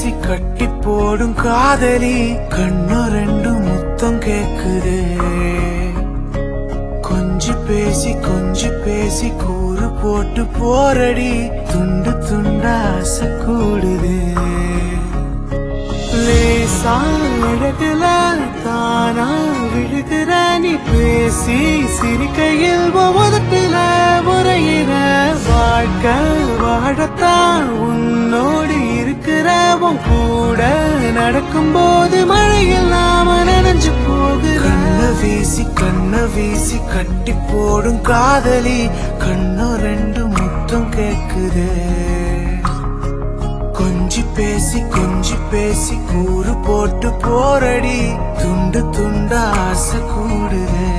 வீசி கட்டி போடும் காதலி கண்ணு ரெண்டு முத்தம் கேக்குது கொஞ்சி பேசி கொஞ்சி பேசி கூறு போட்டு போரடி துண்டு துண்டா ஆசை கூடுது லேசா அழகுல தானா விழுகிற நீ பேசி சிரிக்கையில் ஒவ்வொருத்தில முறையிற வாழ்க்கை வாழத்தான் உன்னோடு இருக்கிற உன் கூட நடக்கும்போது மழையில் நாம நனைஞ்சு போகிற கண்ண வீசி கண்ண வீசி கட்டி போடும் காதலி கண்ணு ரெண்டு முத்தம் கேக்குது கொஞ்சி பேசி கொஞ்சி பேசி கூறு போட்டு போரடி துண்டு துண்டா ஆசை கூடுது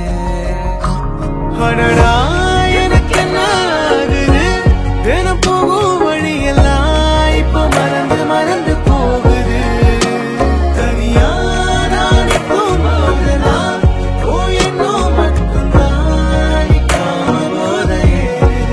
அடடா எனக்கு என்ன ஆகுது தினம் போகும் வழியெல்லாம் இப்ப மறந்து மறந்து போகுது தனியா நான் போகுதுதான் ஓ என்னோ மட்டும்தான் போதையே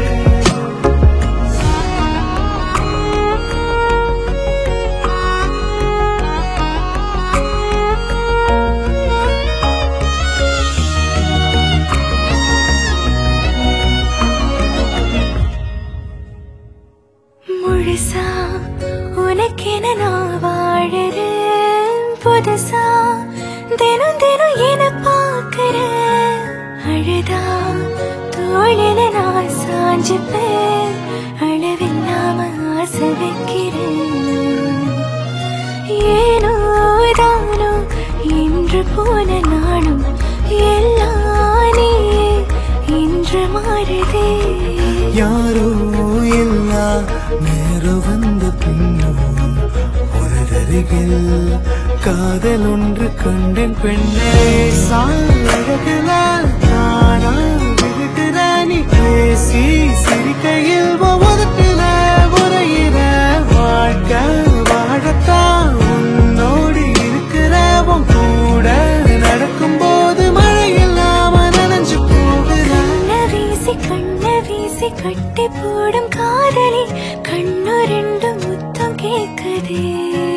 முழுசா உனக்கென நான் வாழறேன் புதுசா தினம் தினம் என பார்க்கிறேன் அழுதா தோழில நான் சாஞ்சுப்பேன் அளவில்லாம ஆசை வைக்கிறேன் ஏனோ தானோ இன்று போன நாளும் எல்லாம் நீயே இன்று மாறுதே யாரோ இல்ல நேரம் வந்த பின்னும் உனதருகில் காதல் ஒன்று கண்டேன் பெண்ணே சாழகுல நானா விழுகிற நீ பேசி சிரிக்கையில் ஒவ்வொருத்தில உரையிற வாழ்க்கை வாழத்தான் உன்னோடு இருக்கிற உன் கூட நடக்கும்போது மழை இல்லாம நனைஞ்சு போகிற கண்ண வீசி கண்ண வீசி கட்டி போடும் காதலி கண்ணு ரெண்டு முத்தம் கேட்குதே